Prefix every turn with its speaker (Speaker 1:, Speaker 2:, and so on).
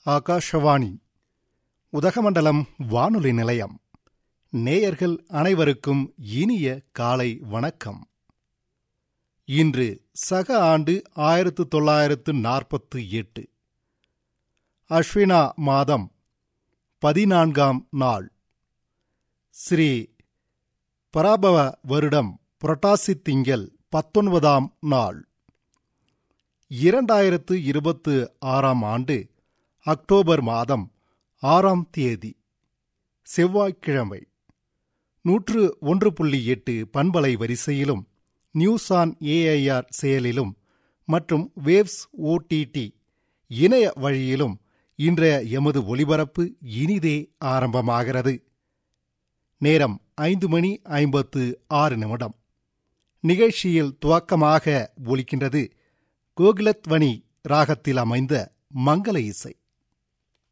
Speaker 1: ஆகாஷவாணி உதகமண்டலம் வானொலி நிலையம் நேயர்கள் அனைவருக்கும் இனிய காலை வணக்கம் இன்று சக ஆண்டு ஆயிரத்து தொள்ளாயிரத்து நாற்பத்து எட்டு அஸ்வினா மாதம் பதினான்காம் நாள் ஸ்ரீ பராபவ வருடம் புரட்டாசி திங்கள் பத்தொன்பதாம் நாள் இரண்டாயிரத்து இருபத்து ஆறாம் ஆண்டு அக்டோபர் மாதம் ஆறாம் தேதி செவ்வாய்க்கிழமை நூற்று ஒன்று புள்ளி எட்டு பண்பலை வரிசையிலும் நியூஸ் ஆன் ஏஐஆர் செயலிலும் மற்றும் வேவ்ஸ் ஓடிடி இணைய வழியிலும் இன்றைய எமது ஒலிபரப்பு இனிதே ஆரம்பமாகிறது நேரம் ஐந்து மணி ஐம்பத்து ஆறு நிமிடம் நிகழ்ச்சியில் துவக்கமாக ஒலிக்கின்றது கோகுலத்வனி ராகத்தில் அமைந்த மங்கள இசை